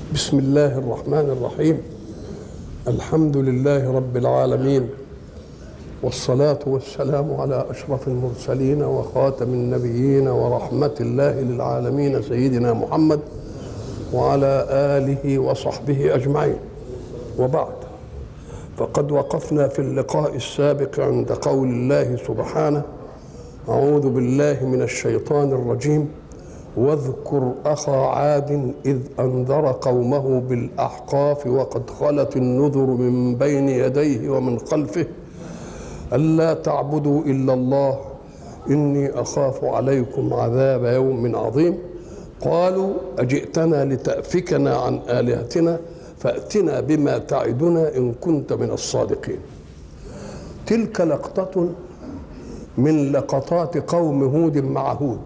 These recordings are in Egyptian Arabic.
بسم الله الرحمن الرحيم الحمد لله رب العالمين والصلاة والسلام على أشرف المرسلين وخاتم النبيين ورحمة الله للعالمين سيدنا محمد وعلى آله وصحبه أجمعين وبعد فقد وقفنا في اللقاء السابق عند قول الله سبحانه أعوذ بالله من الشيطان الرجيم واذكر أخا عاد إذ أنذر قومه بالأحقاف وقد خلت النذر من بين يديه ومن خلفه ألا تعبدوا إلا الله إني أخاف عليكم عذاب يوم عظيم قالوا أجئتنا لتأفكنا عن آلهتنا فأتنا بما تعدنا إن كنت من الصادقين تلك لقطة من لقطات قوم هود مع هود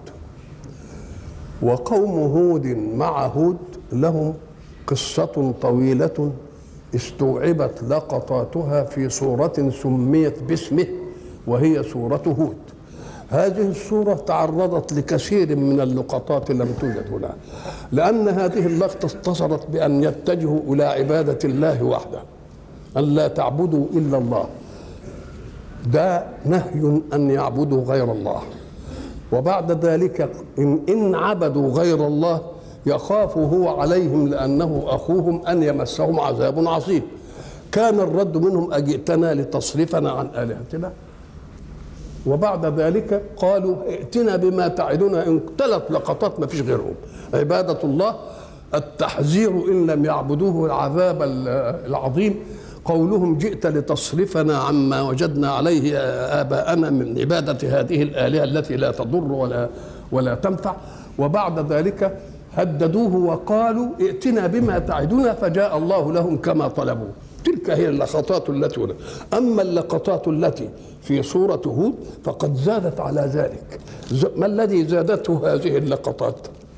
وقوم هود مع هود لهم قصة طويلة استوعبت لقطاتها في سورة سميت باسمه وهي سورة هود هذه السورة تعرضت لكثير من اللقطات لم توجد هنا لأن هذه اللقطة اتصلت بأن يتجهوا إلى عبادة الله وحده أن لا تعبدوا إلا الله ده نهي أن يعبدوا غير الله وبعد ذلك إن, إن عبدوا غير الله يخاف هو عليهم لأنه أخوهم أن يمسهم عذاب عظيم كان الرد منهم أجئتنا لتصرفنا عن آلهتنا وبعد ذلك قالوا ائتنا بما تعدنا ان ثلاث لقطات ما فيش غيرهم عبادة الله التحذير إن لم يعبدوه العذاب العظيم قولهم جئت لتصرفنا عما وجدنا عليه آباءنا من عبادة هذه الآلهة التي لا تضر ولا ولا تنفع وبعد ذلك هددوه وقالوا ائتنا بما تعدنا فجاء الله لهم كما طلبوا تلك هي اللقطات التي هنا أما اللقطات التي في سورة هود فقد زادت على ذلك ما الذي زادته هذه اللقطات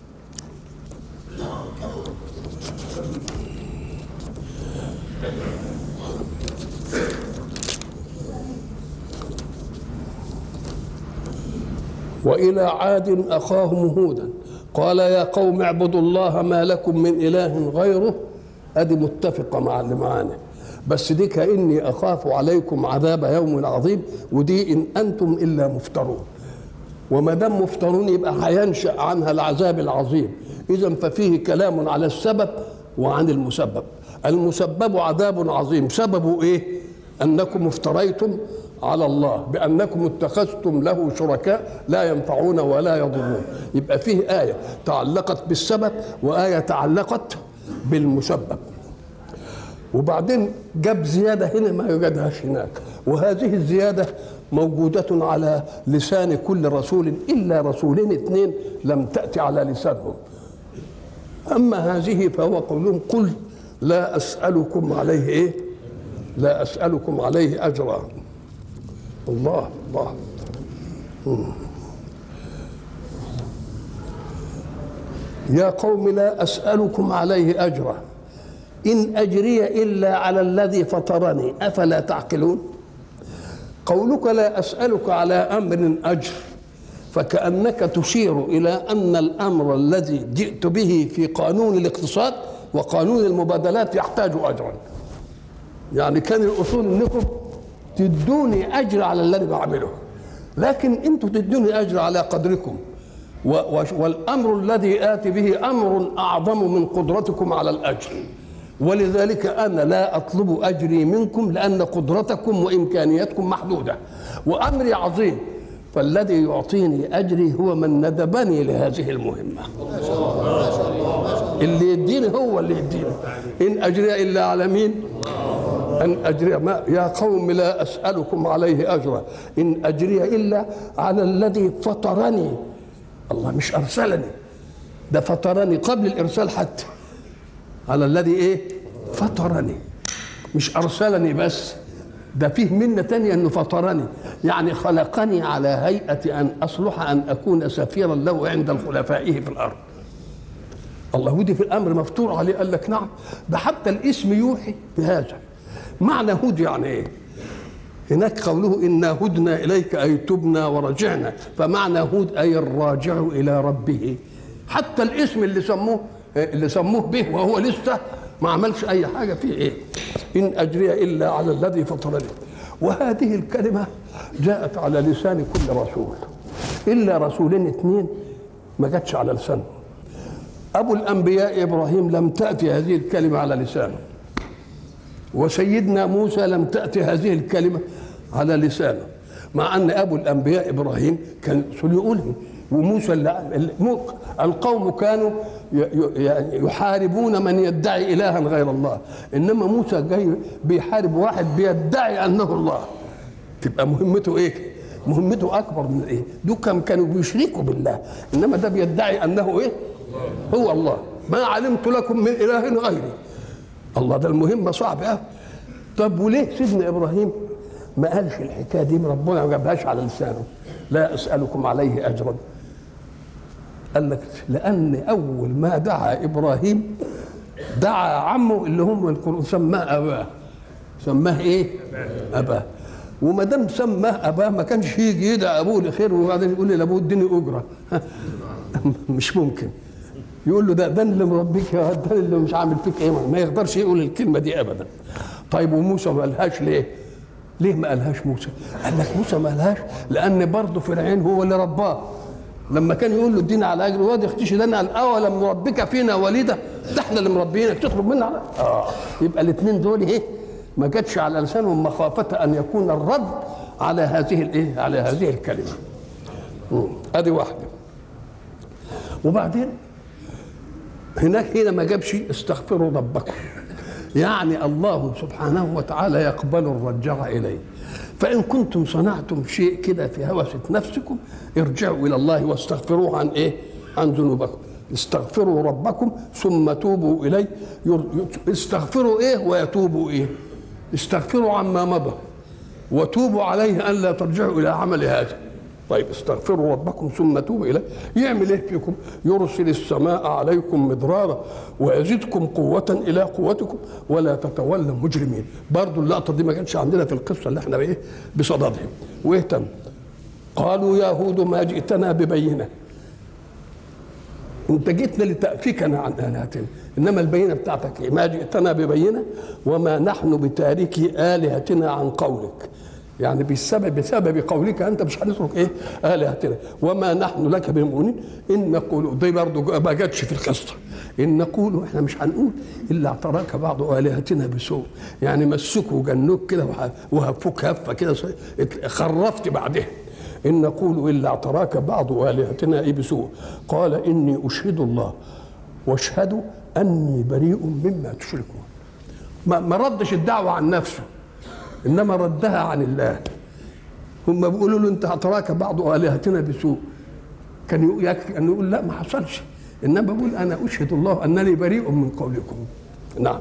وإلى عاد أخاهم هودا قال يا قوم اعبدوا الله ما لكم من إله غيره أدي متفقة مع اللي معانا بس دي كاني اخاف عليكم عذاب يوم عظيم ودي ان انتم الا مفترون وما دام مفترون يبقى هينشا عنها العذاب العظيم اذا ففيه كلام على السبب وعن المسبب المسبب عذاب عظيم سببه ايه انكم افتريتم على الله بانكم اتخذتم له شركاء لا ينفعون ولا يضرون يبقى فيه ايه تعلقت بالسبب وايه تعلقت بالمسبب وبعدين جاب زيادة هنا ما يوجدهاش هناك وهذه الزيادة موجودة على لسان كل رسول إلا رسولين اثنين لم تأتي على لسانهم أما هذه فهو قولهم قل لا أسألكم عليه إيه لا أسألكم عليه أجرا الله الله يا قوم لا أسألكم عليه أجرا إن أجري إلا على الذي فطرني أفلا تعقلون قولك لا أسألك على أمر أجر فكأنك تشير إلى أن الأمر الذي جئت به في قانون الاقتصاد وقانون المبادلات يحتاج أجرا يعني كان الأصول أنكم تدوني أجر على الذي بعمله لكن أنتم تدوني أجر على قدركم والأمر الذي آتي به أمر أعظم من قدرتكم على الأجر ولذلك انا لا اطلب اجري منكم لان قدرتكم وامكانياتكم محدوده وامري عظيم فالذي يعطيني اجري هو من ندبني لهذه المهمه اللي يديني هو اللي يديني ان اجري الا على مين ان اجري ما يا قوم لا اسالكم عليه اجرا ان اجري الا على الذي فطرني الله مش ارسلني ده فطرني قبل الارسال حتى على الذي ايه فطرني مش ارسلني بس ده فيه منة تانية انه فطرني يعني خلقني على هيئة ان اصلح ان اكون سفيرا له عند خلفائه في الارض الله ودي في الامر مفتور عليه قال لك نعم ده حتى الاسم يوحي بهذا معنى هود يعني ايه هناك قوله إنا هدنا إليك أي تبنا ورجعنا فمعنى هود أي الراجع إلى ربه حتى الاسم اللي سموه اللي سموه به وهو لسه ما عملش اي حاجه فيه ايه ان اجري الا على الذي فطرني وهذه الكلمه جاءت على لسان كل رسول الا رسولين اثنين ما جاتش على لسانه ابو الانبياء ابراهيم لم تاتي هذه الكلمه على لسانه وسيدنا موسى لم تاتي هذه الكلمه على لسانه مع ان ابو الانبياء ابراهيم كان يقولها وموسى اللي القوم كانوا يعني يحاربون من يدعي الها غير الله انما موسى جاي بيحارب واحد بيدعي انه الله تبقى مهمته ايه مهمته اكبر من ايه دول كانوا بيشركوا بالله انما ده بيدعي انه ايه هو الله ما علمت لكم من اله غيري الله ده المهمه صعبه قوي طب وليه سيدنا ابراهيم ما قالش الحكايه دي ربنا ما جابهاش على لسانه لا اسالكم عليه اجرا قال لك لان اول ما دعا ابراهيم دعا عمه اللي هم القران سماه اباه سماه ايه اباه وما دام سماه اباه ما كانش يجي يدعى ابوه لخير وبعدين يقول لي لابوه اديني اجره مش ممكن يقول له ده ده اللي مربيك يا ده اللي مش عامل فيك ايه ما يقدرش يقول الكلمه دي ابدا طيب وموسى ما قالهاش ليه؟ ليه ما قالهاش موسى؟ قال لك موسى ما قالهاش لان برضه فرعون هو اللي رباه لما كان يقول له ادينا على اجر واد يختشي لنا قال اولم نربك فينا وليده ده احنا اللي مربيينك تطلب منا على اه يبقى الاثنين دول ايه ما جاتش على لسانهم مخافه ان يكون الرد على هذه الايه على هذه الكلمه ادي واحده وبعدين هناك هنا ما جابش استغفروا ربكم يعني الله سبحانه وتعالى يقبل الرجع اليه فان كنتم صنعتم شيء كده في هوسه نفسكم ارجعوا الى الله واستغفروه عن ايه عن ذنوبكم استغفروا ربكم ثم توبوا اليه استغفروا ايه ويتوبوا ايه استغفروا عما مضى وتوبوا عليه ان لا ترجعوا الى عمل هذا طيب استغفروا ربكم ثم توبوا اليه يعمل ايه فيكم يرسل السماء عليكم مدرارا ويزدكم قوة إلى قوتكم ولا تتولوا مجرمين برضو اللقطة دي ما كانتش عندنا في القصة اللي احنا ايه بصددهم واهتم قالوا يا هود ما جئتنا ببينة انت جئتنا لتأفكنا عن آلهتنا انما البينة بتاعتك ايه ما جئتنا ببينة وما نحن بتاركي آلهتنا عن قولك يعني بسبب بسبب قولك انت مش هنترك ايه الهتنا وما نحن لك بمؤمنين ان نقول دي برضه ما جاتش في القصه ان نقول احنا مش هنقول الا اعتراك بعض الهتنا بسوء يعني مسوك وجنوك كده وهفوك هفه كده خرفت بعدها ان نقول الا اعتراك بعض الهتنا ايه بسوء قال اني اشهد الله واشهد اني بريء مما تشركون ما ردش الدعوه عن نفسه انما ردها عن الله هم بيقولوا له انت اعتراك بعض الهتنا بسوء كان يكفي ان يقول لا ما حصلش انما بقول انا اشهد الله انني بريء من قولكم نعم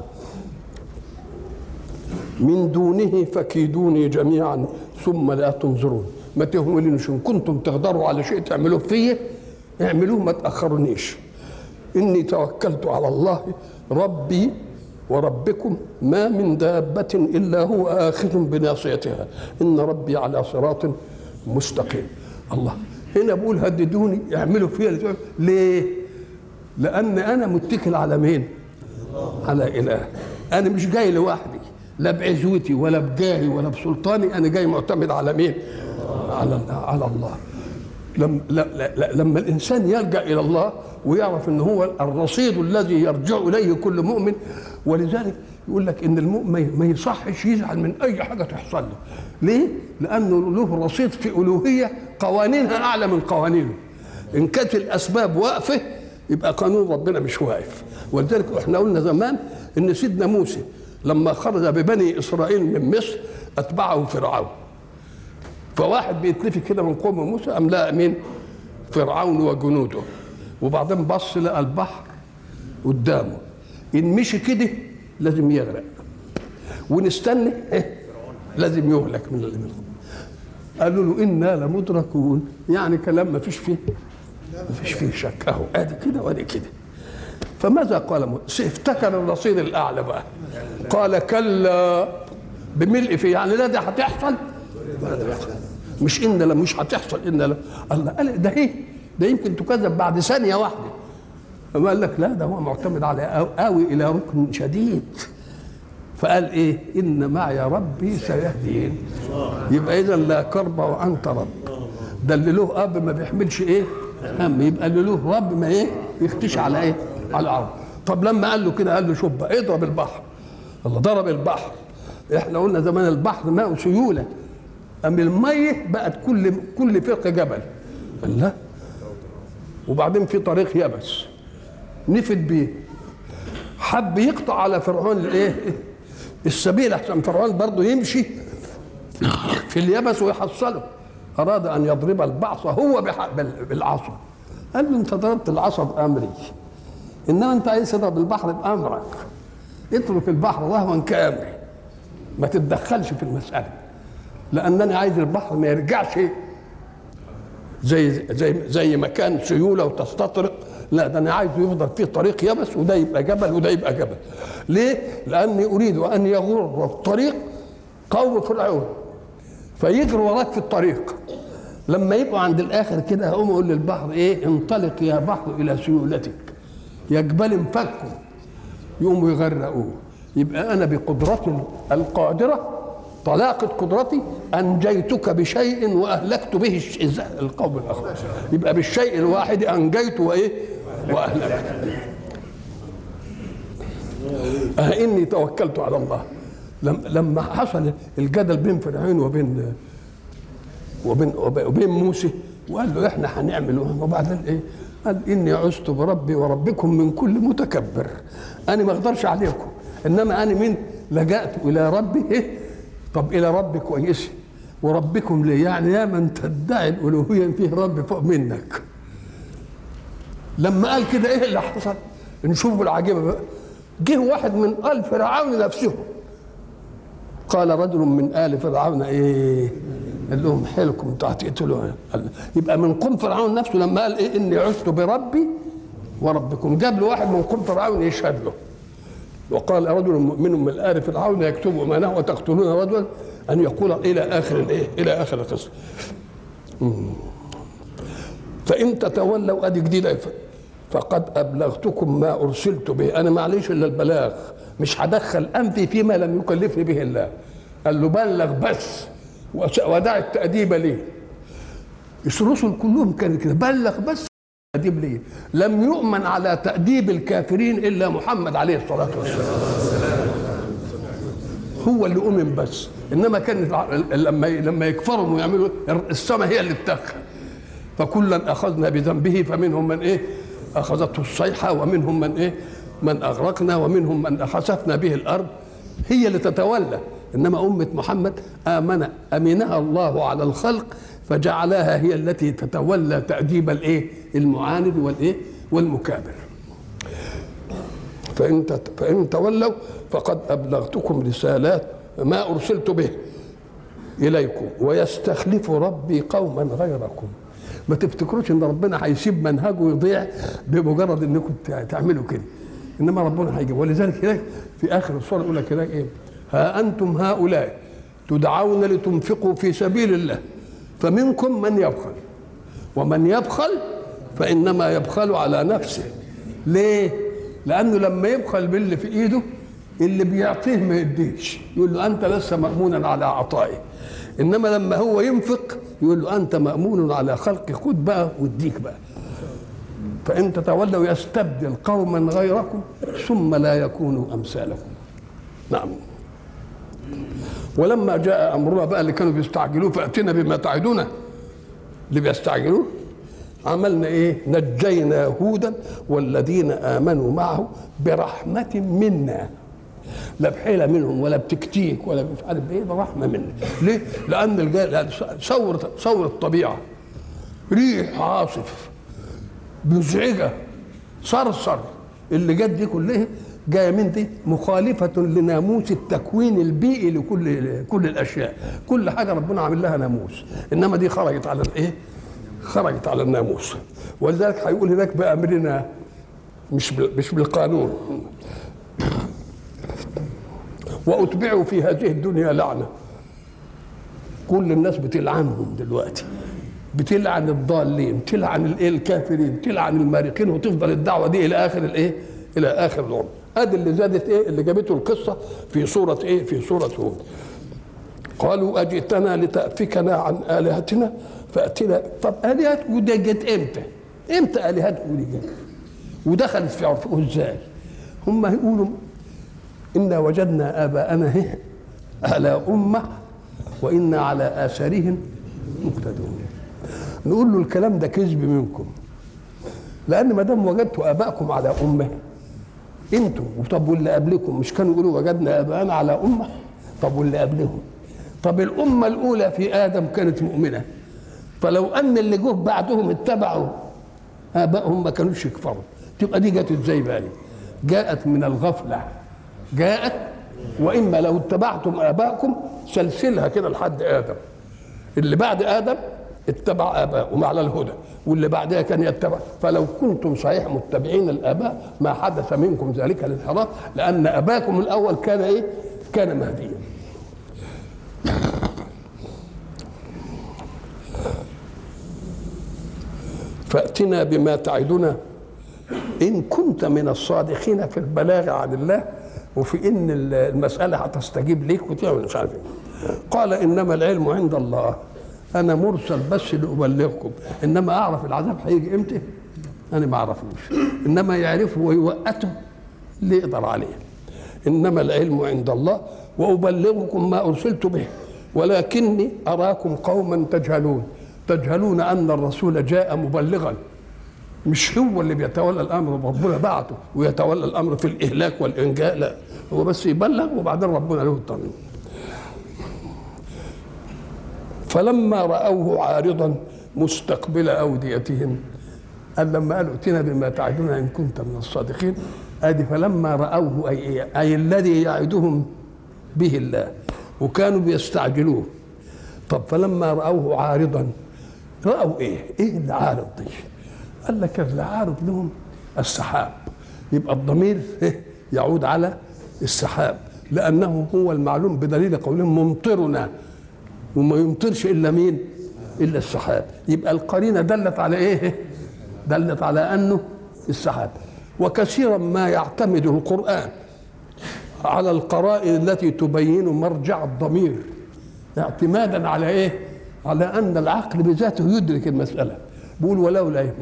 من دونه فكيدوني جميعا ثم لا تنظرون ما تهملونش ان كنتم تقدروا على شيء تعملوه فيا اعملوه ما تاخرونيش اني توكلت على الله ربي وربكم ما من دابة إلا هو آخذ بناصيتها إن ربي على صراط مستقيم الله هنا بقول هددوني اعملوا فيها ليه لأن أنا متكل على مين على إله أنا مش جاي لوحدي لا بعزوتي ولا بجاهي ولا بسلطاني أنا جاي معتمد على مين على على الله لما, لا لا لما الانسان يلجا الى الله ويعرف ان هو الرصيد الذي يرجع اليه كل مؤمن ولذلك يقول لك ان المؤمن ما يصحش يزعل من اي حاجه تحصل له ليه لانه له رصيد في الوهيه قوانينها اعلى من قوانينه ان كانت الاسباب واقفه يبقى قانون ربنا مش واقف ولذلك احنا قلنا زمان ان سيدنا موسى لما خرج ببني اسرائيل من مصر اتبعه فرعون فواحد بيتلفي كده من قوم موسى قام لقى مين؟ فرعون وجنوده وبعدين بص لقى البحر قدامه ان مشي كده لازم يغرق ونستنى إيه؟ لازم يهلك من من قالوا له انا لمدركون يعني كلام ما فيش فيه ما فيش فيه شك اهو ادي كده وادي كده فماذا قال موسى افتكر الرصيد الاعلى بقى قال كلا بملء فيه يعني لا ده هتحصل مش ان لا مش هتحصل ان لا الله قال ده ايه ده يمكن تكذب بعد ثانيه واحده فما قال لك لا ده هو معتمد على آو- آوي إلى ركن شديد فقال إيه إن معي ربي سيهدين يبقى إذا لا كرب وأنت رب ده اللي له أب ما بيحملش إيه هم يبقى اللي له رب ما إيه يختش على إيه على الأرض طب لما قال له كده قال له شوف بقى اضرب البحر الله ضرب البحر احنا قلنا زمان البحر ماء سيوله أم المية بقت كل كل فرقة جبل قال لا وبعدين في طريق يبس نفد بيه حب يقطع على فرعون الايه السبيل احسن فرعون برضه يمشي في اليبس ويحصله اراد ان يضرب البعص هو بح- بال- بالعصا قال له انت ضربت العصا بامري انما انت عايز تضرب البحر بامرك اترك البحر رهوا كامري ما تتدخلش في المساله لانني عايز البحر ما يرجعش زي زي زي ما كان سيوله وتستطرق لا ده انا عايز يفضل فيه طريق يبس وده يبقى جبل وده يبقى جبل ليه؟ لاني اريد ان يغر الطريق قوم فرعون فيجري وراك في الطريق لما يبقوا عند الاخر كده هقوم اقول للبحر ايه انطلق يا بحر الى سيولتك يا جبال انفكوا يقوموا يغرقوه يبقى انا بقدرتي القادره طلاقة قدرتي أنجيتك بشيء وأهلكت به الش- الز- القوم الآخر يبقى بالشيء الواحد أنجيت وإيه وأهلكت أه إني توكلت على الله لم- لما حصل الجدل بين فرعون وبين وبين وبين موسى وقال له احنا هنعمل وبعدين ايه؟ قال اني عزت بربي وربكم من كل متكبر انا ما اقدرش عليكم انما انا من لجأت الى ربي ايه؟ طب الى ربي كويس وربكم ليه؟ يعني يا من تدعي الالوهيه فيه رب فوق منك لما قال كده ايه اللي حصل؟ نشوف العجيبه بقى جه واحد من ال فرعون نفسه قال رجل من ال فرعون ايه قال لهم حيلكم انتوا هتقتلوا قال- يبقى من قوم فرعون نفسه لما قال ايه اني عشت بربي وربكم جاب له واحد من قوم فرعون يشهد له وقال رجل مؤمن من ال فرعون يكتب امانه وتقتلون رجلا ان يقول الى اخر الايه الى اخر القصه مم. فان تتولوا ادي جديده فقد ابلغتكم ما ارسلت به انا معليش الا البلاغ مش هدخل انفي فيما لم يكلفني به الله قال له بلغ بس وس- ودع التاديب ليه الرسل كلهم كانوا كده بلغ بس تأديب ليه لم يؤمن على تأديب الكافرين إلا محمد عليه الصلاة والسلام هو اللي أؤمن بس إنما كان الع- لما لما يكفروا ويعملوا السماء هي اللي بتدخل فكلا أخذنا بذنبه فمنهم من إيه أخذته الصيحة ومنهم من إيه من أغرقنا ومنهم من خسفنا به الأرض هي اللي تتولى إنما أمة محمد آمن أمنها الله على الخلق فجعلها هي التي تتولى تأديب الإيه المعاند والإيه والمكابر فإن تت- فإن تولوا فقد أبلغتكم رسالات ما أرسلت به إليكم ويستخلف ربي قوما غيركم ما تفتكروش ان ربنا هيسيب منهجه يضيع بمجرد انكم تع- تعملوا كده انما ربنا هيجيب ولذلك هناك في اخر السوره يقول لك هناك ايه ها انتم هؤلاء تدعون لتنفقوا في سبيل الله فمنكم من يبخل ومن يبخل فانما يبخل على نفسه ليه لانه لما يبخل باللي في ايده اللي بيعطيه ما يديش يقول له انت لست مامونا على عطائه انما لما هو ينفق يقول له انت مامون على خلق خد بقى واديك بقى فان تتولوا يستبدل قوما غيركم ثم لا يكونوا امثالكم نعم ولما جاء امرنا بقى اللي كانوا بيستعجلوه فاتنا بما تعدنا اللي بيستعجلوه عملنا ايه نجينا هودا والذين امنوا معه برحمه منا لا بحيله منهم ولا بتكتيك ولا مش عارف ايه برحمه منا ليه لان الجا- لأن صور صور الطبيعه ريح عاصف مزعجه صرصر اللي جت دي كلها جايه من دي مخالفه لناموس التكوين البيئي لكل كل الاشياء كل حاجه ربنا عامل لها ناموس انما دي خرجت على الايه خرجت على الناموس ولذلك هيقول هناك بامرنا مش بال- مش بالقانون واتبعوا في هذه الدنيا لعنه كل الناس بتلعنهم دلوقتي بتلعن الضالين تلعن الايه الكافرين تلعن المارقين وتفضل الدعوه دي الى اخر الايه الى اخر العمر ادي اللي زادت ايه اللي جابته القصه في سوره ايه في سوره هود قالوا اجئتنا لتافكنا عن الهتنا فاتنا طب الهتكم دي جت امتى؟ امتى الهتكم دي جت؟ ودخلت في عرفه ازاي؟ هم يقولوا انا وجدنا اباءنا هي على امه وانا على اثارهم مقتدون نقول له الكلام ده كذب منكم لان ما دام وجدتوا ابائكم على امه انتم طب واللي قبلكم مش كانوا يقولوا وجدنا اباءنا على امه طب واللي قبلهم طب الامه الاولى في ادم كانت مؤمنه فلو ان اللي جه بعدهم اتبعوا ابائهم ما كانوش يكفروا تبقى دي جت ازاي بقى دي؟ جاءت من الغفله جاءت واما لو اتبعتم ابائكم سلسلها كده لحد ادم اللي بعد ادم اتبع ابائهم على الهدى واللي بعدها كان يتبع فلو كنتم صحيح متبعين الاباء ما حدث منكم ذلك الانحراف لان اباكم الاول كان ايه؟ كان مهديا فاتنا بما تعدنا ان كنت من الصادقين في البلاغ عن الله وفي ان المساله هتستجيب ليك وتعمل مش عارف ايه قال انما العلم عند الله انا مرسل بس لابلغكم انما اعرف العذاب هيجي امتى انا ما اعرفوش انما يعرفه ويوقته اللي يقدر عليه انما العلم عند الله وابلغكم ما ارسلت به ولكني اراكم قوما تجهلون تجهلون ان الرسول جاء مبلغا مش هو اللي بيتولى الامر ربنا بعته ويتولى الامر في الاهلاك والانجاء لا هو بس يبلغ وبعدين ربنا له الطريق فلما راوه عارضا مستقبل اوديتهم قال لما قالوا ائتنا بما تعدنا ان كنت من الصادقين ادي فلما راوه اي ايه اي الذي يعدهم به الله وكانوا بيستعجلوه طب فلما راوه عارضا راوا ايه؟ ايه اللي عارض دي؟ قال لك اللي عارض لهم السحاب يبقى الضمير يعود على السحاب لانه هو المعلوم بدليل قولهم ممطرنا وما يمطرش الا مين؟ الا السحاب يبقى القرينه دلت على ايه؟ دلت على انه السحاب وكثيرا ما يعتمد القران على القرائن التي تبين مرجع الضمير اعتمادا على ايه؟ على ان العقل بذاته يدرك المساله بيقول ولولا إيه؟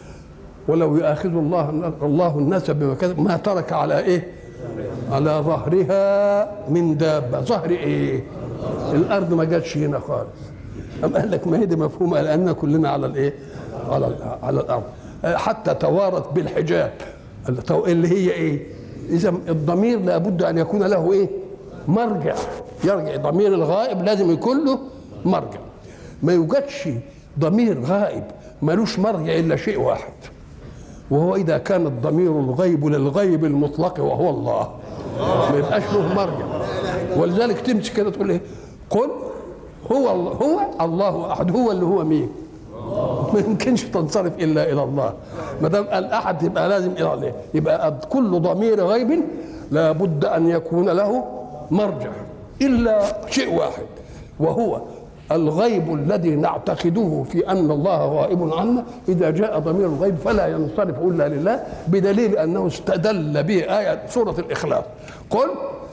ولو يؤاخذ الله الله الناس بما كسب ما ترك على ايه؟ على ظهرها من دابه ظهر ايه؟ الارض ما جاتش هنا خالص أم قال لك ما هي دي مفهومه لان كلنا على الايه؟ على على الارض حتى توارت بالحجاب اللي هي ايه؟ اذا الضمير لابد ان يكون له ايه؟ مرجع يرجع ضمير الغائب لازم يكون له مرجع ما يوجدش ضمير غائب ملوش مرجع الا شيء واحد وهو اذا كان الضمير الغيب للغيب المطلق وهو الله ما يبقاش له مرجع ولذلك تمسك كده تقول ايه قل هو الله هو الله احد هو اللي هو مين ما يمكنش تنصرف الا الى الله ما دام الاحد يبقى لازم الى الله يبقى كل ضمير غيب لابد ان يكون له مرجع الا شيء واحد وهو الغيب الذي نعتقده في ان الله غائب عنا اذا جاء ضمير الغيب فلا ينصرف الا لله بدليل انه استدل به ايه سوره الاخلاص قل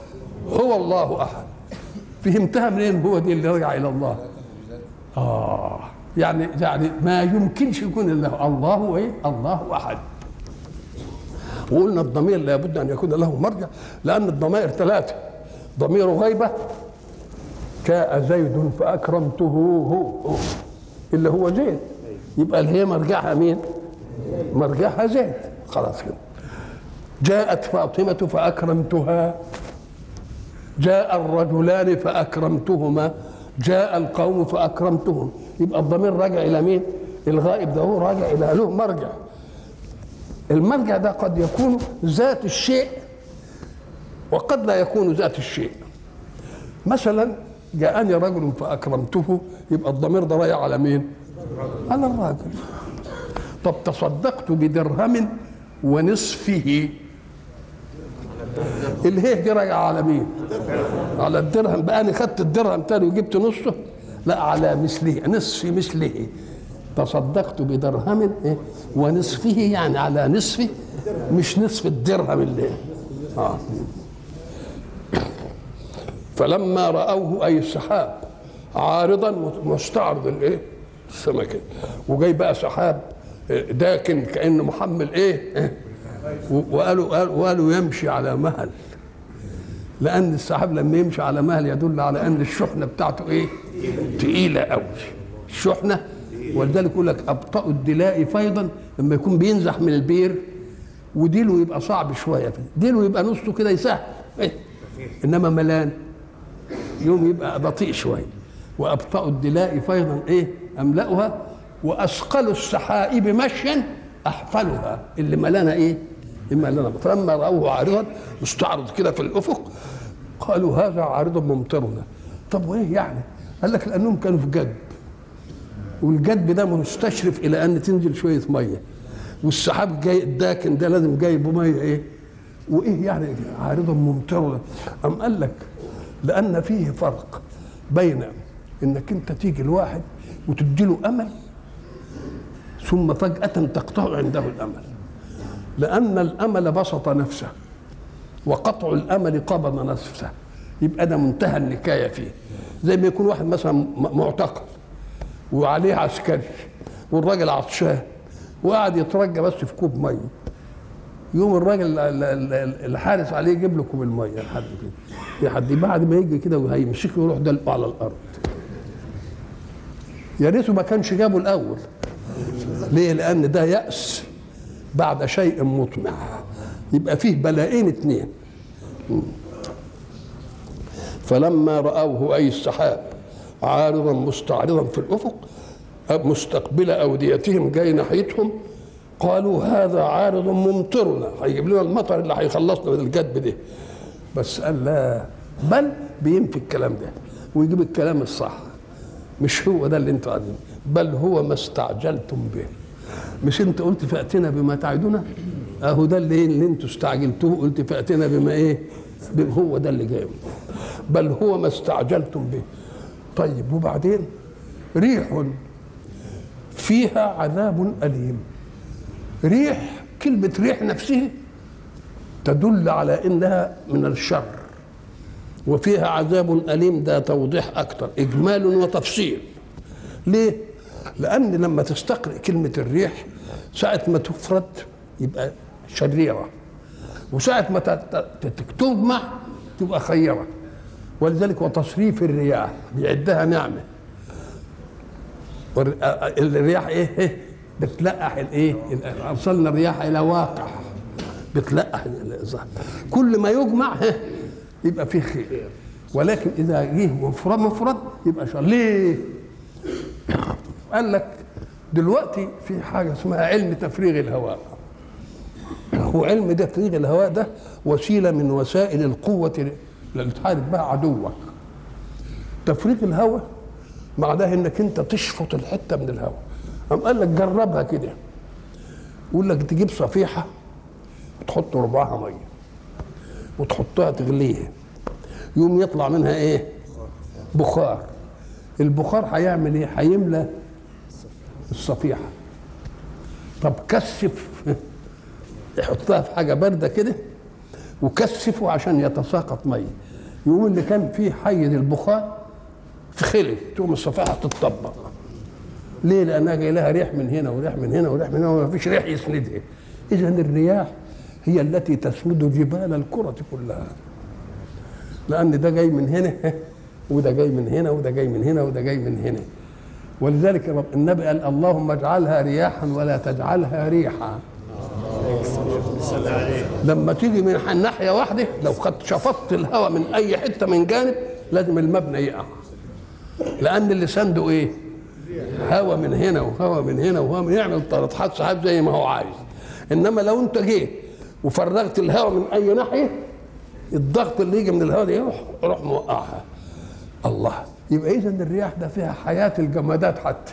هو الله احد فهمتها منين هو دي اللي رجع الى الله اه يعني يعني ما يمكنش يكون الا الله ايه الله احد وقلنا الضمير لابد ان يكون له مرجع لان الضمائر ثلاثه ضمير غيبه جاء زيد فاكرمته هو, هو اللي هو زيد يبقى اللي هي مرجعها مين؟ مرجعها زيد خلاص كده جاءت فاطمة فأكرمتها جاء الرجلان فأكرمتهما جاء القوم فأكرمتهم يبقى الضمير راجع إلى مين؟ الغائب ده هو راجع إلى له مرجع المرجع ده قد يكون ذات الشيء وقد لا يكون ذات الشيء مثلا جاءني رجل فأكرمته يبقى الضمير ده رايح على مين؟ على الراجل طب تصدقت بدرهم ونصفه اللي هي دي راجعه على مين؟ على الدرهم بقى انا خدت الدرهم تاني وجبت نصه لا على مثله نصف مثله تصدقت بدرهم إيه؟ ونصفه يعني على نصفه مش نصف الدرهم اللي آه. فلما رأوه أي السحاب عارضا مستعرض الايه السمكة وجاي بقى سحاب داكن كأنه محمل ايه وقالوا وقالوا يمشي على مهل لأن السحاب لما يمشي على مهل يدل على أن الشحنة بتاعته ايه تقيلة قوي الشحنة ولذلك يقول لك أبطأ الدلاء فيضا لما يكون بينزح من البير وديله يبقى صعب شوية ديله يبقى نصه كده يسهل إيه؟ إنما ملان يوم يبقى بطيء شويه وابطأ الدلاء فيضا ايه املأها واثقل السحائب مشيا احفلها اللي ملانا ايه اما لنا فلما راوه عارضا مستعرض كده في الافق قالوا هذا عارض ممطرنا طب وايه يعني قال لك لانهم كانوا في جدب والجدب ده مستشرف الى ان تنزل شويه ميه والسحاب جاي الداكن ده لازم جايب ميه ايه وايه يعني عارضا ممطرنا ام قال لك لان فيه فرق بين انك انت تيجي لواحد وتديله امل ثم فجاه تقطع عنده الامل لان الامل بسط نفسه وقطع الامل قبض نفسه يبقى ده منتهى النكايه فيه زي ما يكون واحد مثلا معتقل وعليه عسكري والراجل عطشان وقاعد يترجى بس في كوب ميه يوم الراجل الحارس عليه يجيب له كوب الميه لحد كده لحد بعد ما يجي كده وهيمسكه ويروح دلقه على الارض يا ريته ما كانش جابه الاول ليه لان ده ياس بعد شيء مطمع يبقى فيه بلاءين اثنين فلما راوه اي السحاب عارضا مستعرضا في الافق مستقبل اوديتهم جاي ناحيتهم قالوا هذا عارض ممطرنا هيجيب لنا المطر اللي هيخلصنا من الجدب ده بس قال لا بل بينفي الكلام ده ويجيب الكلام الصح مش هو ده اللي انتوا عايزينه بل هو ما استعجلتم به مش انت قلت فاتنا بما تعدنا اهو ده اللي اللي انتوا استعجلتوه قلت فاتنا بما ايه هو ده اللي جاي بل هو ما استعجلتم به طيب وبعدين ريح فيها عذاب أليم ريح كلمة ريح نفسها تدل على إنها من الشر وفيها عذاب أليم ده توضيح أكثر إجمال وتفصيل ليه؟ لأن لما تستقرئ كلمة الريح ساعة ما تفرد يبقى شريرة وساعة ما تجمع تبقى خيرة ولذلك وتصريف الرياح بيعدها نعمة الرياح ايه, إيه؟ بتلقح الايه ارسلنا الرياح الى واقع بتلقح الزهر كل ما يجمع يبقى فيه خير ولكن اذا جه مفرد مفرد يبقى شر ليه قال لك دلوقتي في حاجه اسمها علم تفريغ الهواء وعلم تفريغ الهواء ده وسيله من وسائل القوه اللي تحارب بها عدوك تفريغ الهواء معناه انك انت تشفط الحته من الهواء قام قال لك جربها كده يقول لك تجيب صفيحه وتحط ربعها ميه وتحطها تغليها يوم يطلع منها ايه بخار البخار هيعمل ايه هيملى الصفيحه طب كثف يحطها في حاجه بارده كده وكثفه عشان يتساقط ميه يقوم اللي كان فيه حيز البخار في خلي تقوم الصفيحه تتطبق ليه؟ لانها جاي لها ريح من هنا وريح من هنا وريح من هنا وما فيش ريح يسندها اذا الرياح هي التي تسند جبال الكرة كلها لأن ده جاي من هنا وده جاي من هنا وده جاي من هنا وده جاي من هنا ولذلك رب النبي قال اللهم اجعلها رياحا ولا تجعلها ريحا لما تيجي من ناحية واحدة لو خدت شفطت الهواء من أي حتة من جانب لازم المبنى يقع لأن اللي سنده إيه؟ هواء من هنا وهواء من هنا وهواء من يعمل طرطحات سحاب زي ما هو عايز انما لو انت جيت وفرغت الهواء من اي ناحيه الضغط اللي يجي من الهواء ده يروح يروح موقعها الله يبقى اذا الرياح ده فيها حياه الجمادات حتى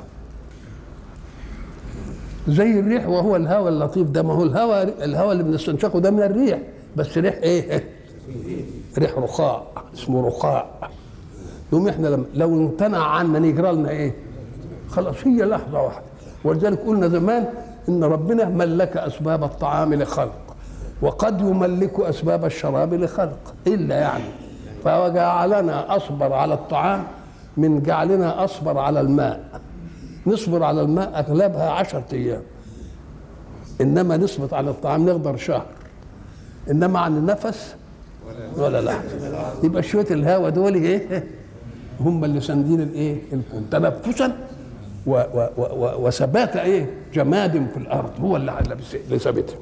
زي الريح وهو الهواء اللطيف ده ما هو الهواء الهواء اللي بنستنشقه ده من الريح بس ريح ايه؟ ريح رخاء اسمه رخاء يوم احنا لما لو امتنع عنا يجرى لنا ايه؟ خلاص هي لحظه واحده ولذلك قلنا زمان ان ربنا ملك اسباب الطعام لخلق وقد يملك اسباب الشراب لخلق الا يعني فجعلنا اصبر على الطعام من جعلنا اصبر على الماء نصبر على الماء اغلبها عشرة ايام انما نصبر على الطعام نقدر شهر انما عن النفس ولا لا يبقى شويه الهواء دول ايه هم اللي ساندين الايه الكون تنفسا و و و وثبات ايه جماد في الارض هو اللي اللي ثابتها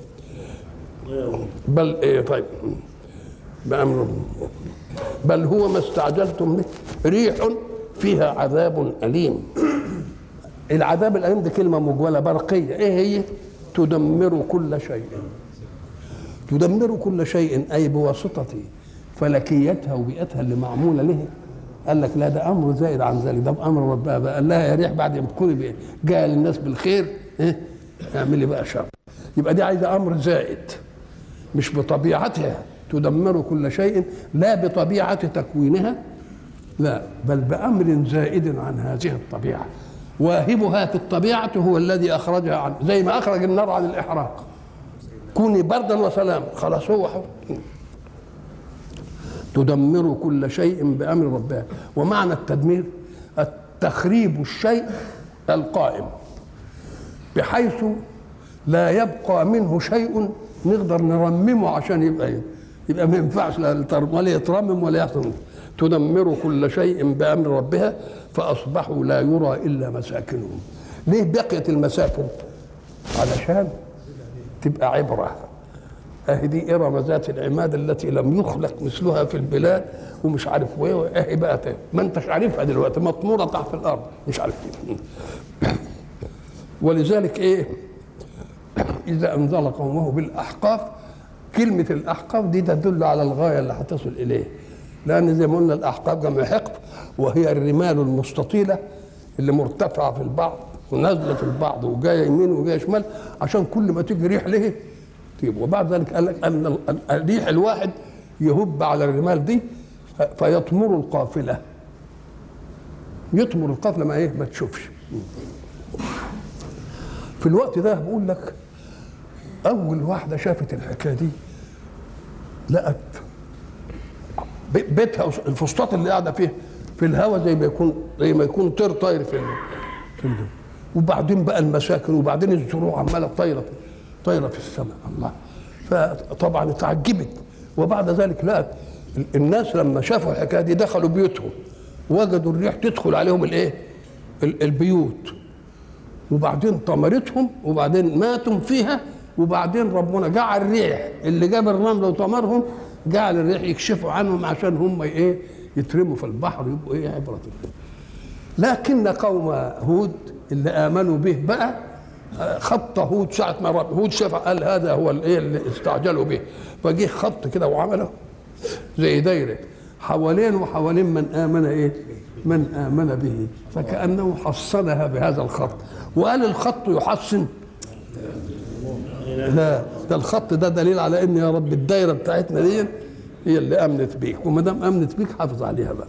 بل ايه طيب بأمر بل هو ما استعجلتم به ريح فيها عذاب أليم العذاب الأليم دي كلمة مجولة برقية إيه هي تدمر كل شيء تدمر كل شيء أي بواسطة فلكيتها وبيئتها اللي معمولة له قال لك لا ده امر زائد عن ذلك ده بامر ربها بقى قال لها يا ريح بعد ما تكوني بإيه؟ جايه للناس بالخير ايه اعملي بقى شر يبقى دي عايزه امر زائد مش بطبيعتها تدمر كل شيء لا بطبيعه تكوينها لا بل بامر زائد عن هذه الطبيعه واهبها في الطبيعه هو الذي اخرجها عن زي ما اخرج النار عن الاحراق كوني بردا وسلاما خلاص هو حر تدمر كل شيء بامر ربها ومعنى التدمير التخريب الشيء القائم بحيث لا يبقى منه شيء نقدر نرممه عشان يبقى إيه؟ يبقى ما ينفعش ولا يترمم ولا يحصل تدمر كل شيء بامر ربها فاصبحوا لا يرى الا مساكنهم ليه بقيت المساكن علشان تبقى عبره اهي دي ارم ذات العماد التي لم يخلق مثلها في البلاد ومش عارف ايه اهي بقى ما انتش عارفها دلوقتي مطموره تحت الارض مش عارف ايه ولذلك ايه اذا انزل قومه بالاحقاف كلمه الاحقاف دي تدل على الغايه اللي هتصل اليه لان زي ما قلنا الاحقاف جمع حقف وهي الرمال المستطيله اللي مرتفعه في البعض ونازله في البعض وجايه يمين وجايه شمال عشان كل ما تيجي ريح له طيب وبعد ذلك قال لك ان الريح الواحد يهب على الرمال دي فيطمر القافله يطمر القافله ما ايه ما تشوفش في الوقت ده بقول لك اول واحده شافت الحكايه دي لقت بيتها الفسطاط اللي قاعده فيه في الهواء زي ما يكون زي ما يكون طير طاير في في الجو وبعدين بقى المساكن وبعدين الزروع عماله طايره طايره في السماء الله فطبعا اتعجبت وبعد ذلك لقت الناس لما شافوا الحكايه دي دخلوا بيوتهم وجدوا الريح تدخل عليهم الايه البيوت وبعدين طمرتهم وبعدين ماتوا فيها وبعدين ربنا جعل الريح اللي جاب الرمل وطمرهم جعل الريح يكشفوا عنهم عشان هم ايه يترموا في البحر يبقوا ايه عبره لكن قوم هود اللي امنوا به بقى خط هود ساعة ما هود شاف قال هذا هو الايه اللي استعجلوا به فجه خط كده وعمله زي دايرة حوالين وحوالين من آمن ايه؟ من آمن به فكأنه حصنها بهذا الخط وقال الخط يحصن لا ده الخط ده دليل على ان يا رب الدايره بتاعتنا دي هي اللي امنت بيك وما دام امنت بيك حافظ عليها بقى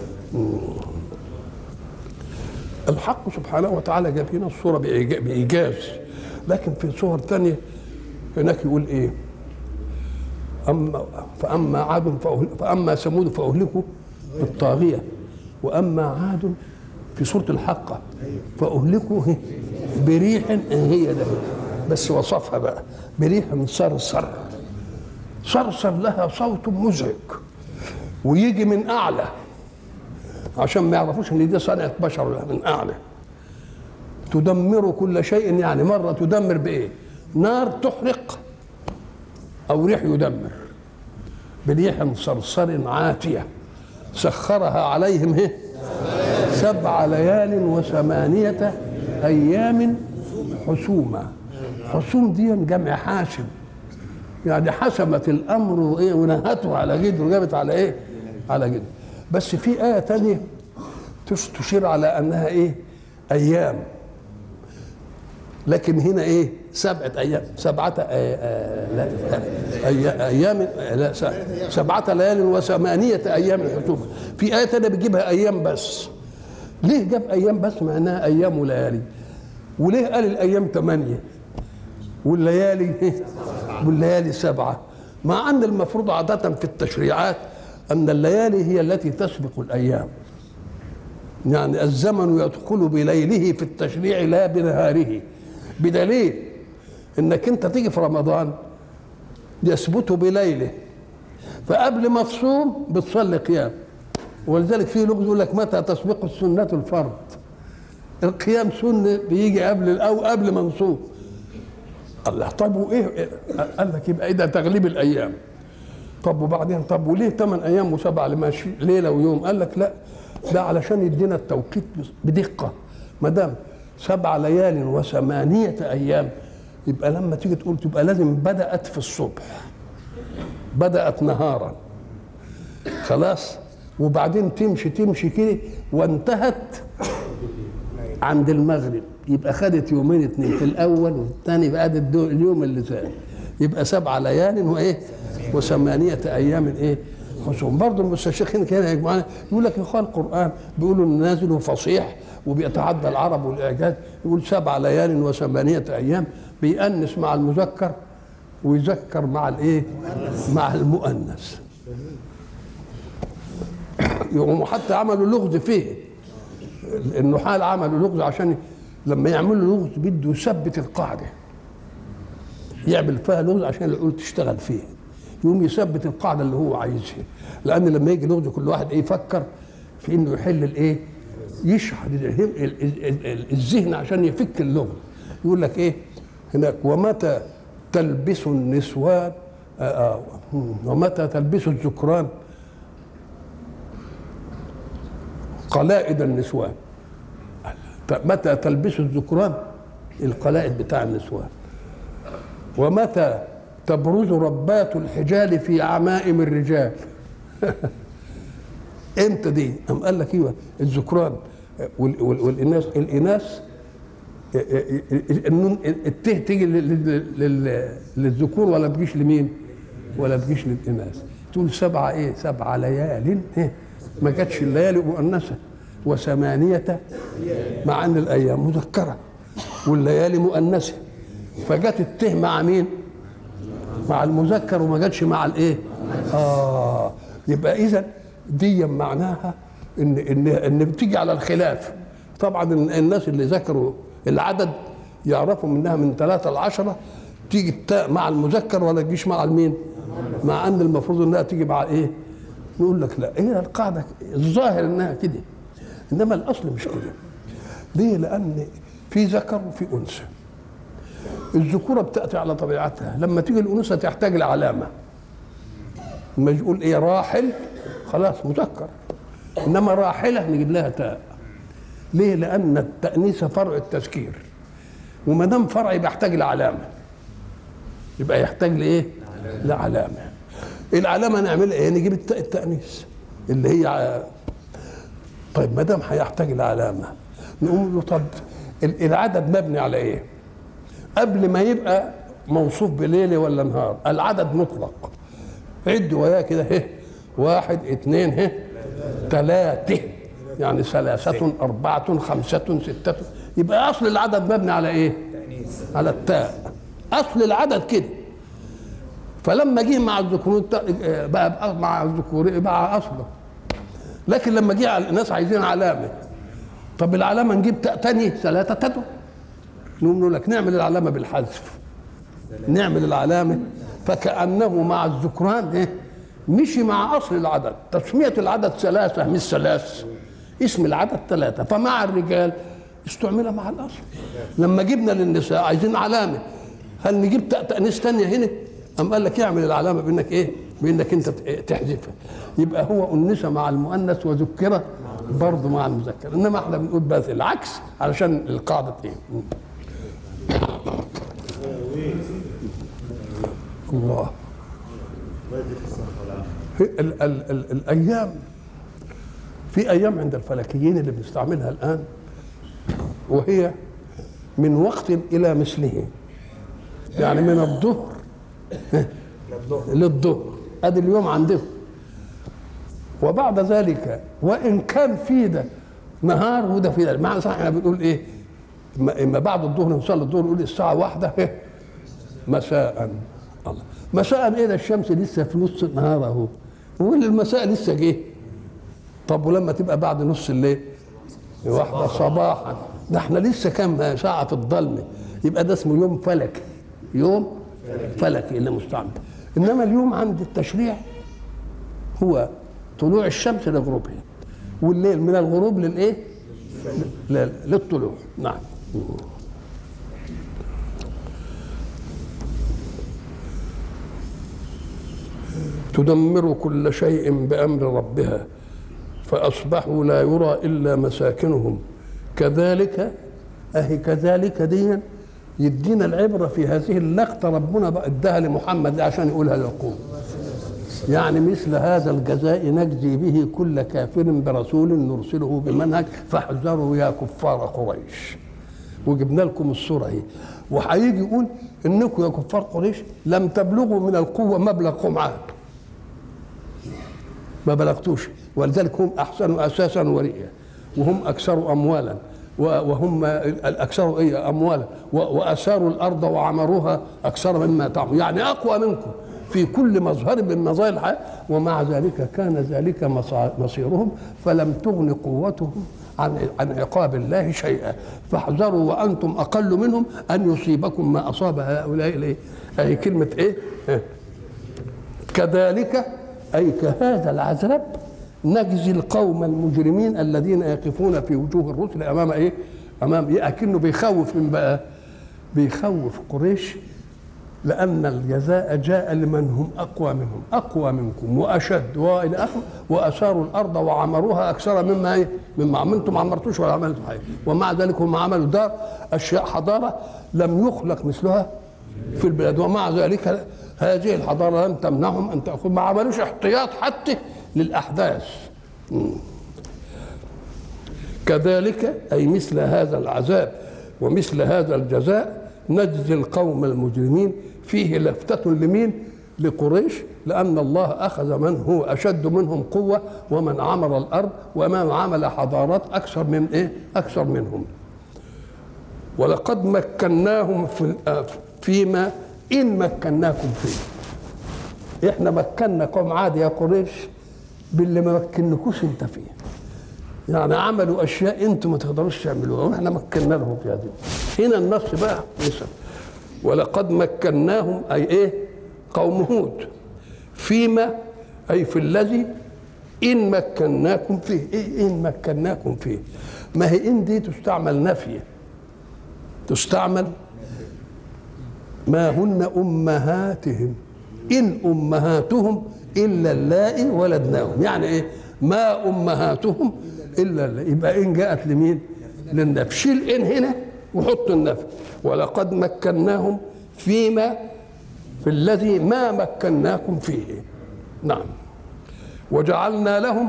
الحق سبحانه وتعالى جاب هنا الصورة بإيجاز لكن في صور ثانية هناك يقول إيه أما فأما عاد فأما ثمود فأهلكوا بالطاغية وأما عاد في سورة الحقة فأهلكوا بريح هي ده بس وصفها بقى بريح صرصر صرصر لها صوت مزعج ويجي من أعلى عشان ما يعرفوش ان دي صنعه بشر من اعلى تدمر كل شيء يعني مره تدمر بايه نار تحرق او ريح يدمر بريح صرصر عاتيه سخرها عليهم هي سبع ليال وثمانية أيام حسوما حسوم دي جمع حاسم يعني حسمت الأمر وإيه ونهته على جد وجابت على إيه؟ على جد بس في آية تانية تشير على أنها إيه أيام لكن هنا إيه سبعة أيام سبعة لا أيام لا سبعة ليال وثمانية أيام الحسومة في آية تانية بتجيبها أيام بس ليه جاب أيام بس مع أنها أيام وليالي وليه قال الايام ثمانيه والليالي والليالي سبعه مع ان المفروض عاده في التشريعات ان الليالي هي التي تسبق الايام يعني الزمن يدخل بليله في التشريع لا بنهاره بدليل انك انت تيجي في رمضان يثبت بليله فقبل ما تصوم بتصلي قيام ولذلك في لغز يقول لك متى تسبق السنة الفرض القيام سنة بيجي قبل أو قبل ما نصوم الله طب وايه قال لك يبقى ده تغليب الايام طب وبعدين طب وليه ثمان ايام وسبع ماشي ليله ويوم قال لك لا ده علشان يدينا التوقيت بدقه ما دام سبع ليال وثمانيه ايام يبقى لما تيجي تقول تبقى لازم بدات في الصبح بدات نهارا خلاص وبعدين تمشي تمشي كده وانتهت عند المغرب يبقى خدت يومين اتنين في الاول والثاني بقى اليوم اللي ثاني يبقى سبع ليال وايه وثمانية ايام ايه حسوم برضه المستشرقين كده يجمعون يقول لك يا اخوان القران بيقولوا نازل وفصيح وبيتعدى العرب والاعجاز يقول سبع ليال وثمانية ايام بيأنس مع المذكر ويذكر مع الايه مع المؤنث يقوموا حتى عملوا لغز فيه النحال عملوا لغز عشان لما يعملوا لغز بده يثبت القاعده يعمل فيها لغز عشان العقول تشتغل فيه يقوم يثبت القاعده اللي هو عايزها لان لما يجي لغز كل واحد ايه يفكر في انه يحل الايه يشحن الذهن عشان يفك اللغز يقول لك ايه هناك ومتى تلبس النسوان آآ آآ ومتى تلبس الذكران قلائد النسوان متى تلبس الذكران القلائد بتاع النسوان ومتى تبرز ربات الحجال في عمائم الرجال امتى دي ام قال لك ايوه الذكران والاناث الاناث النون الته تيجي للذكور ولا تجيش لمين ولا تجيش للاناث تقول سبعه ايه سبعه ليال ما جاتش الليالي مؤنثه وثمانية مع ان الايام مذكره والليالي مؤنثه فجت الته مع مين؟ مع المذكر وما جاتش مع الايه؟ اه يبقى اذا دي معناها ان ان ان بتيجي على الخلاف طبعا الناس اللي ذكروا العدد يعرفوا منها من ثلاثة لعشرة تيجي التاء مع المذكر ولا تجيش مع المين؟ مع ان المفروض انها تيجي مع ايه؟ نقول لك لا هي القاعده الظاهر انها كده انما الاصل مش كده ليه لان في ذكر وفي انثى الذكوره بتاتي على طبيعتها لما تيجي الانوثه تحتاج لعلامه لما يقول ايه راحل خلاص مذكر انما راحله نجيب لها تاء ليه لان التانيث فرع التذكير وما دام فرع يبقى يحتاج لعلامه يبقى يحتاج لايه لعلامه العلامه نعملها ايه نجيب التاء التانيث اللي هي طيب ما دام هيحتاج لعلامه نقول له طب العدد مبني على ايه؟ قبل ما يبقى موصوف بليل ولا نهار العدد مطلق عد وياه كده هه واحد اثنين هه ثلاثة يعني ثلاثة أربعة خمسة ستة يبقى أصل العدد مبني على إيه؟ على التاء أصل العدد كده فلما جه مع الذكور بقى مع الذكور بقى أصله لكن لما جه على الناس عايزين علامه طب العلامه نجيب تاء تاني ثلاثه تدعو نقول نقول لك نعمل العلامه بالحذف نعمل العلامه فكانه مع الذكران ايه مشي مع اصل العدد تسميه العدد ثلاثه مش ثلاث اسم العدد ثلاثه فمع الرجال استعمل مع الاصل لما جبنا للنساء عايزين علامه هل نجيب تاء تانيث ثانيه هنا أم قال لك اعمل العلامه بانك ايه بانك انت تحذفها يبقى هو انث مع المؤنث وذكر برضه مع المذكر انما احنا بنقول بس العكس علشان القاعده ايه الله ال ال ال الايام في ايام عند الفلكيين اللي بنستعملها الان وهي من وقت الى مثله يعني من الظهر للظهر ادي اليوم عندهم وبعد ذلك وان كان في ده نهار وده في ده معنى صح احنا بنقول ايه اما إما بعد الظهر نصلي الظهر نقول الساعه واحدة إيه؟ مساء الله مساء ايه ده الشمس لسه في نص النهار اهو ويقول المساء لسه جه طب ولما تبقى بعد نص الليل واحدة صباحا ده احنا لسه كام ساعة في الظلمة يبقى ده اسمه يوم فلكي يوم فلكي اللي مستعمل انما اليوم عند التشريع هو طلوع الشمس لغروبها والليل من الغروب للايه؟ ل- للطلوع نعم تدمر كل شيء بامر ربها فاصبحوا لا يرى الا مساكنهم كذلك اهي كذلك دي يدينا العبره في هذه اللقطه ربنا بقى اداها لمحمد عشان يقولها للقوم يعني مثل هذا الجزاء نجزي به كل كافر برسول نرسله بمنهج فاحذروا يا كفار قريش وجبنا لكم الصوره اهي وهيجي يقول انكم يا كفار قريش لم تبلغوا من القوه مبلغ قمعان ما بلغتوش ولذلك هم احسن اساسا ورئيا وهم اكثر اموالا و- وهم الاكثر ايه اموالا و- واثاروا الارض وعمروها اكثر مما تعمل يعني اقوى منكم في كل مظهر من مظاهر الحياه ومع ذلك كان ذلك مصا- مصيرهم فلم تغن قوتهم عن عن عقاب الله شيئا فاحذروا وانتم اقل منهم ان يصيبكم ما اصاب هؤلاء الايه؟ اي كلمه ايه؟ إيه؟ كذلك أي كهذا العذاب نجزي القوم المجرمين الذين يقفون في وجوه الرسل أمام إيه؟ أمام إيه؟ أكنه بيخوف من بقى بيخوف قريش لأن الجزاء جاء لمن هم أقوى منهم أقوى منكم وأشد وإلى آخره وأثاروا الأرض وعمروها أكثر مما إيه؟ مما عملتم ما عمرتوش ولا عملتم حاجة ومع ذلك هم عملوا دار أشياء حضارة لم يخلق مثلها في البلاد ومع ذلك هذه الحضارة لم تمنعهم أن تأخذ ما عملوش احتياط حتى للأحداث مم. كذلك أي مثل هذا العذاب ومثل هذا الجزاء نجزي القوم المجرمين فيه لفتة لمين؟ لقريش لأن الله أخذ من هو أشد منهم قوة ومن عمر الأرض ومن عمل حضارات أكثر من إيه؟ أكثر منهم ولقد مكناهم في فيما إن مكناكم فيه إحنا مكنا قوم عاد يا قريش باللي ما مكنكوش أنت فيه يعني عملوا اشياء انتم ما تقدروش تعملوها واحنا مكنا لهم في هذه هنا النص بقى يسأل ولقد مكناهم اي ايه قوم هود فيما اي في الذي ان مكناكم فيه ايه ان مكناكم فيه ما هي ان دي تستعمل نفيه تستعمل ما هن امهاتهم ان امهاتهم الا اللائي ولدناهم يعني ايه ما امهاتهم الا اللائي يبقى ان جاءت لمين للنفي شيل ان هنا وحط النفي ولقد مكناهم فيما في الذي ما مكناكم فيه نعم وجعلنا لهم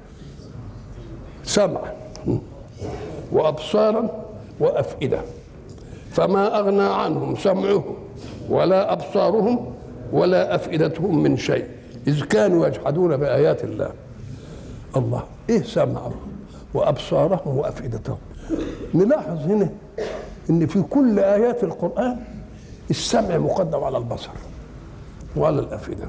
سمعا وابصارا وافئده فما اغنى عنهم سمعهم ولا ابصارهم ولا افئدتهم من شيء اذ كانوا يجحدون بايات الله الله ايه سمعهم وابصارهم وافئدتهم نلاحظ هنا ان في كل ايات القران السمع مقدم على البصر وعلى الافئده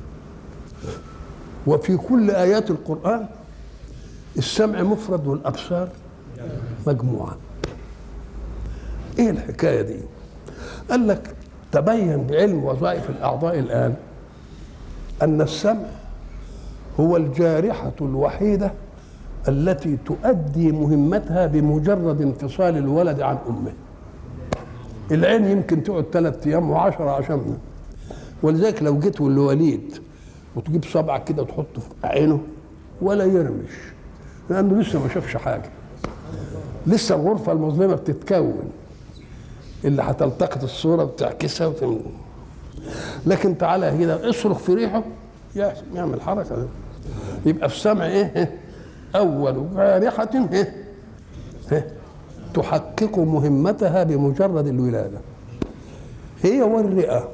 وفي كل ايات القران السمع مفرد والابصار مجموعه ايه الحكايه دي قال لك تبين بعلم وظائف الاعضاء الان ان السمع هو الجارحه الوحيده التي تؤدي مهمتها بمجرد انفصال الولد عن امه العين يمكن تقعد ثلاث ايام وعشرة عشان ولذلك لو جيت لوليد وتجيب صبعك كده وتحطه في عينه ولا يرمش لانه لسه ما شافش حاجه لسه الغرفه المظلمه بتتكون اللي هتلتقط الصوره بتعكسها وتم... لكن تعالى كده اصرخ في ريحه يعمل حركه ده. يبقى في السمع ايه اول جارحه إيه؟ إيه؟ تحقق مهمتها بمجرد الولاده هي والرئه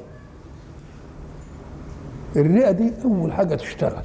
الرئه دي اول حاجه تشتغل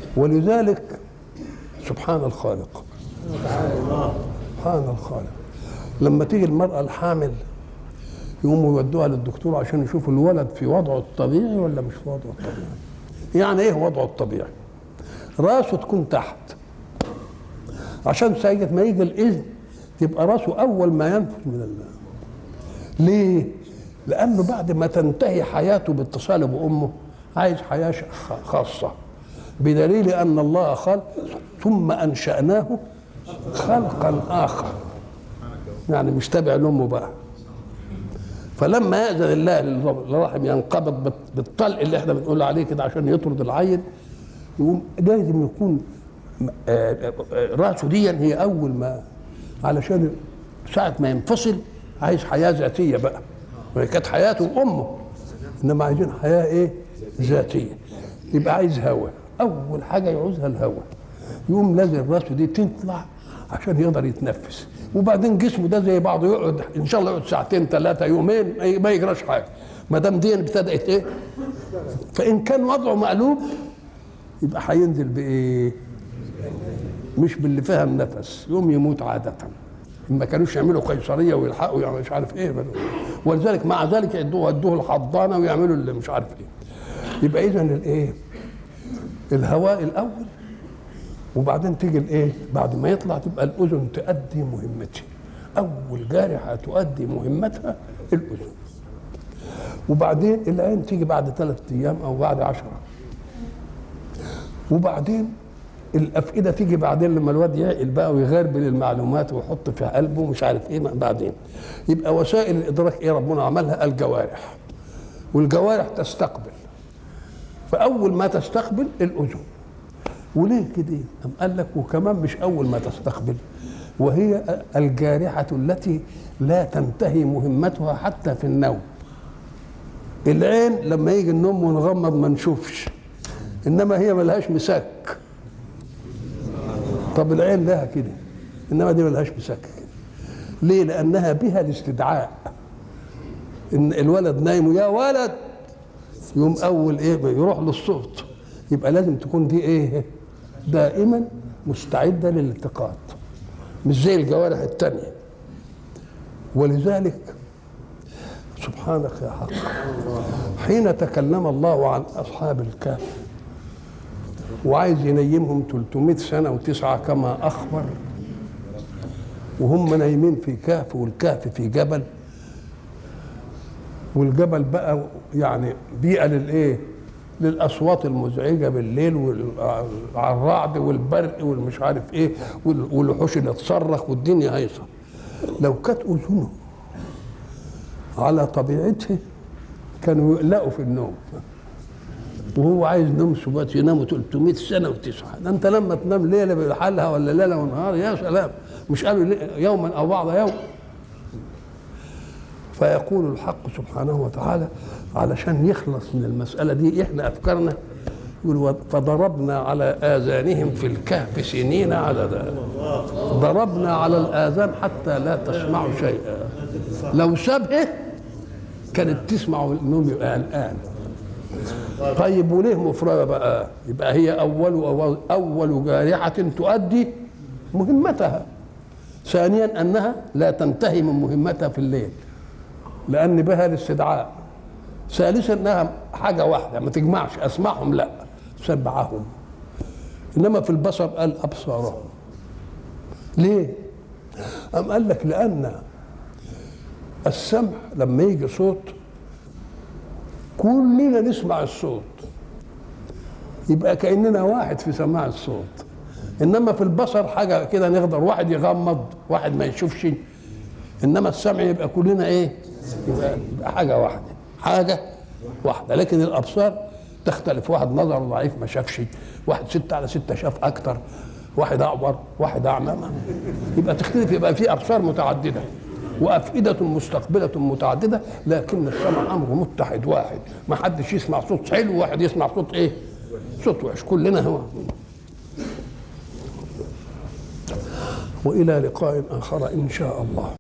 ولذلك سبحان الخالق سبحان الخالق لما تيجي المرأة الحامل يقوموا يودوها للدكتور عشان يشوفوا الولد في وضعه الطبيعي ولا مش في وضعه الطبيعي يعني ايه وضعه الطبيعي راسه تكون تحت عشان ساعة ما يجي الإذن تبقى راسه أول ما ينفذ من الله ليه؟ لأنه بعد ما تنتهي حياته باتصاله بأمه عايز حياة خاصة بدليل أن الله خلق ثم أنشأناه خلقا آخر يعني مش تابع لأمه بقى فلما يأذن الله للرحم ينقبض بالطلق اللي احنا بنقول عليه كده عشان يطرد العيل يقوم لازم يكون راسه دي هي اول ما علشان ساعه ما ينفصل عايز حياه ذاتيه بقى وهي كانت حياته امه انما عايزين حياه ايه ذاتيه يبقى عايز هواء اول حاجه يعوزها الهواء يقوم لازم راسه دي تطلع عشان يقدر يتنفس وبعدين جسمه ده زي بعضه يقعد ان شاء الله يقعد ساعتين ثلاثه يومين ما يجراش حاجه ما دام دي ابتدات ايه فان كان وضعه مقلوب يبقى هينزل بايه مش باللي فيها النفس يوم يموت عادة ما كانوش يعملوا قيصرية ويلحقوا يعني مش عارف ايه ولذلك مع ذلك يدوه يدوه الحضانة ويعملوا اللي مش عارف ايه يبقى اذا الايه الهواء الاول وبعدين تيجي الايه بعد ما يطلع تبقى الاذن تؤدي مهمتها اول جارحة تؤدي مهمتها الاذن وبعدين العين تيجي بعد ثلاثة ايام او بعد عشرة وبعدين الافئده تيجي بعدين لما الواد يعقل بقى ويغربل المعلومات ويحط في قلبه مش عارف ايه بعدين يبقى وسائل الادراك ايه ربنا عملها الجوارح والجوارح تستقبل فاول ما تستقبل الاذن وليه كده أم قال لك وكمان مش اول ما تستقبل وهي الجارحه التي لا تنتهي مهمتها حتى في النوم العين لما يجي النوم ونغمض ما نشوفش انما هي ملهاش مساك طب العين لها كده انما دي ملهاش مساك كده ليه لانها بها الاستدعاء ان الولد نايم يا ولد يوم اول ايه يروح للصوت يبقى لازم تكون دي ايه دائما مستعده للالتقاط مش زي الجوارح التانية ولذلك سبحانك يا حق حين تكلم الله عن اصحاب الكهف وعايز ينيمهم 300 سنة وتسعة كما أخبر وهم نايمين في كهف والكهف في جبل والجبل بقى يعني بيئة للإيه؟ للأصوات المزعجة بالليل والرعد والبرق والمش عارف إيه والوحوش اللي تصرخ والدنيا هيصة لو كانت أذنه على طبيعتها كانوا يقلقوا في النوم وهو عايز نوم سبات يناموا 300 سنه وتسعه ده انت لما تنام ليله بحالها ولا ليله ونهار يا سلام مش قالوا يوما او بعض يوم فيقول الحق سبحانه وتعالى علشان يخلص من المساله دي احنا افكارنا يقول فضربنا على اذانهم في الكهف سنين عددا ضربنا على الاذان حتى لا تسمعوا شيئا لو سابه كانت تسمع النوم يبقى الان طيب وليه مفردة بقى يبقى هي أول أول جارحة تؤدي مهمتها ثانيا أنها لا تنتهي من مهمتها في الليل لأن بها الاستدعاء ثالثا أنها حاجة واحدة ما تجمعش أسمعهم لا سبعهم إنما في البصر قال أبصارهم ليه؟ أم قال لك لأن السمع لما يجي صوت كلنا نسمع الصوت يبقى كاننا واحد في سماع الصوت انما في البصر حاجه كده نقدر واحد يغمض واحد ما يشوفش انما السمع يبقى كلنا ايه يبقى, يبقى حاجه واحده حاجه واحده لكن الابصار تختلف واحد نظره ضعيف ما شافش واحد ستة على ستة شاف اكتر واحد اعور واحد اعمى يبقى تختلف يبقى في ابصار متعدده وافئده مستقبله متعدده لكن السمع امر متحد واحد ما حدش يسمع صوت حلو وواحد يسمع صوت ايه صوت وحش كلنا هو والى لقاء اخر ان شاء الله